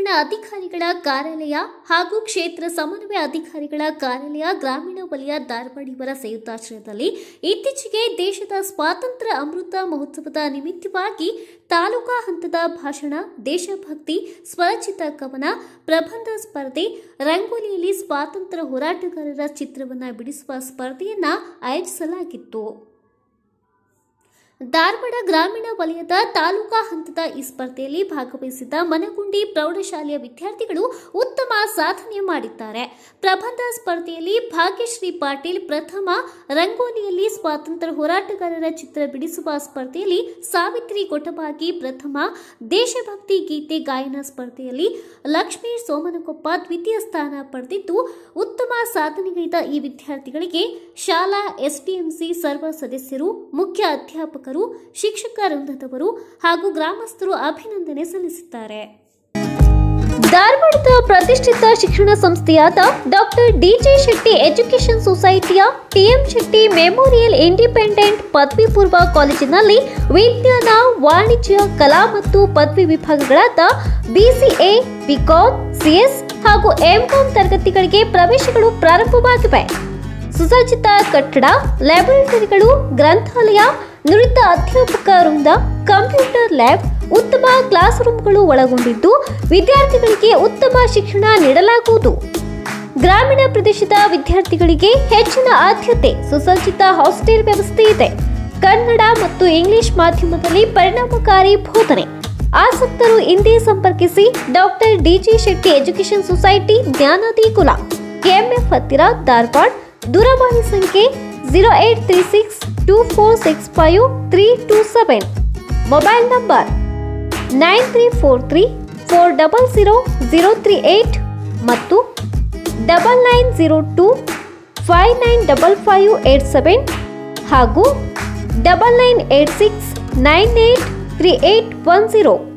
ತಾಲೂಕಿನ ಅಧಿಕಾರಿಗಳ ಕಾರ್ಯಾಲಯ ಹಾಗೂ ಕ್ಷೇತ್ರ ಸಮನ್ವಯ ಅಧಿಕಾರಿಗಳ ಕಾರ್ಯಾಲಯ ಗ್ರಾಮೀಣ ವಲಯ ಧಾರವಾಡ ಇವರ ಸಂಯುಕ್ತಾಶ್ರಯದಲ್ಲಿ ಇತ್ತೀಚೆಗೆ ದೇಶದ ಸ್ವಾತಂತ್ರ್ಯ ಅಮೃತ ಮಹೋತ್ಸವದ ನಿಮಿತ್ತವಾಗಿ ತಾಲೂಕಾ ಹಂತದ ಭಾಷಣ ದೇಶಭಕ್ತಿ ಸ್ವರಚಿತ ಕವನ ಪ್ರಬಂಧ ಸ್ಪರ್ಧೆ ರಂಗೋಲಿಯಲ್ಲಿ ಸ್ವಾತಂತ್ರ್ಯ ಹೋರಾಟಗಾರರ ಚಿತ್ರವನ್ನು ಬಿಡಿಸುವ ಸ್ಪರ್ಧೆಯನ್ನ ಆಯೋಜಿಸಲಾಗಿತ್ತು ಧಾರವಾಡ ಗ್ರಾಮೀಣ ವಲಯದ ತಾಲೂಕಾ ಹಂತದ ಈ ಸ್ಪರ್ಧೆಯಲ್ಲಿ ಭಾಗವಹಿಸಿದ್ದ ಮನಗುಂಡಿ ಪ್ರೌಢಶಾಲೆಯ ವಿದ್ಯಾರ್ಥಿಗಳು ಉತ್ತಮ ಸಾಧನೆ ಮಾಡಿದ್ದಾರೆ ಪ್ರಬಂಧ ಸ್ಪರ್ಧೆಯಲ್ಲಿ ಭಾಗ್ಯಶ್ರೀ ಪಾಟೀಲ್ ಪ್ರಥಮ ರಂಗೋಲಿಯಲ್ಲಿ ಸ್ವಾತಂತ್ರ್ಯ ಹೋರಾಟಗಾರರ ಚಿತ್ರ ಬಿಡಿಸುವ ಸ್ಪರ್ಧೆಯಲ್ಲಿ ಸಾವಿತ್ರಿ ಕೊಟಬಾಗಿ ಪ್ರಥಮ ದೇಶಭಕ್ತಿ ಗೀತೆ ಗಾಯನ ಸ್ಪರ್ಧೆಯಲ್ಲಿ ಲಕ್ಷ್ಮೀ ಸೋಮನಕೊಪ್ಪ ದ್ವಿತೀಯ ಸ್ಥಾನ ಪಡೆದಿದ್ದು ಉತ್ತಮ ಸಾಧನೆಗೈದ ಈ ವಿದ್ಯಾರ್ಥಿಗಳಿಗೆ ಶಾಲಾ ಎಸ್ಡಿಎಂಸಿ ಸರ್ವ ಸದಸ್ಯರು ಮುಖ್ಯ ಅಧ್ಯಾಪಕರು ಶಿಕ್ಷಕ ವೃಂದದವರು ಹಾಗೂ ಗ್ರಾಮಸ್ಥರು ಅಭಿನಂದನೆ ಸಲ್ಲಿಸಿದ್ದಾರೆ ಧಾರವಾಡದ ಪ್ರತಿಷ್ಠಿತ ಶಿಕ್ಷಣ ಸಂಸ್ಥೆಯಾದ ಡಾಕ್ಟರ್ ಡಿಜೆ ಶೆಟ್ಟಿ ಎಜುಕೇಷನ್ ಸೊಸೈಟಿಯ ಟಿಎಂ ಶೆಟ್ಟಿ ಮೆಮೋರಿಯಲ್ ಇಂಡಿಪೆಂಡೆಂಟ್ ಪದವಿ ಪೂರ್ವ ಕಾಲೇಜಿನಲ್ಲಿ ವಿಜ್ಞಾನ ವಾಣಿಜ್ಯ ಕಲಾ ಮತ್ತು ಪದವಿ ವಿಭಾಗಗಳಾದ ಬಿಸಿಎ ಬಿಕಾಂ ಸಿಎಸ್ ಹಾಗೂ ಎಂಕಾಂ ತರಗತಿಗಳಿಗೆ ಪ್ರವೇಶಗಳು ಪ್ರಾರಂಭವಾಗಿವೆ ಸುಸಜ್ಜಿತ ಕಟ್ಟಡ ಲ್ಯಾಬೊರೇಟರಿಗಳು ಗ್ರಂಥಾಲಯ ನುರಿತ ಅಧ್ಯಾಪಕ ವೃಂದ ಕಂಪ್ಯೂಟರ್ ಲ್ಯಾಬ್ ಉತ್ತಮ ಕ್ಲಾಸ್ ರೂಮ್ಗಳು ಒಳಗೊಂಡಿದ್ದು ವಿದ್ಯಾರ್ಥಿಗಳಿಗೆ ಉತ್ತಮ ಶಿಕ್ಷಣ ನೀಡಲಾಗುವುದು ಗ್ರಾಮೀಣ ಪ್ರದೇಶದ ವಿದ್ಯಾರ್ಥಿಗಳಿಗೆ ಹೆಚ್ಚಿನ ಆದ್ಯತೆ ಸುಸಜ್ಜಿತ ಹಾಸ್ಟೆಲ್ ವ್ಯವಸ್ಥೆ ಇದೆ ಕನ್ನಡ ಮತ್ತು ಇಂಗ್ಲಿಷ್ ಮಾಧ್ಯಮದಲ್ಲಿ ಪರಿಣಾಮಕಾರಿ ಬೋಧನೆ ಆಸಕ್ತರು ಹಿಂದೆ ಸಂಪರ್ಕಿಸಿ doctor DG Shetty education society ಜ್ಞಾನದಿ ಕುಲ ಕೆಎಂಎಫ್ ಹತ್ತಿರ ಧಾರವಾಡ ದೂರವಾಣಿ ಸಂಖ್ಯೆ zero eight three six two four six five three two seven mobile number nine three four three four double zero zero three eight ಮತ್ತು double nine zero two five nine double five eight seven ಹಾಗೂ double nine eight six nine eight three eight one zero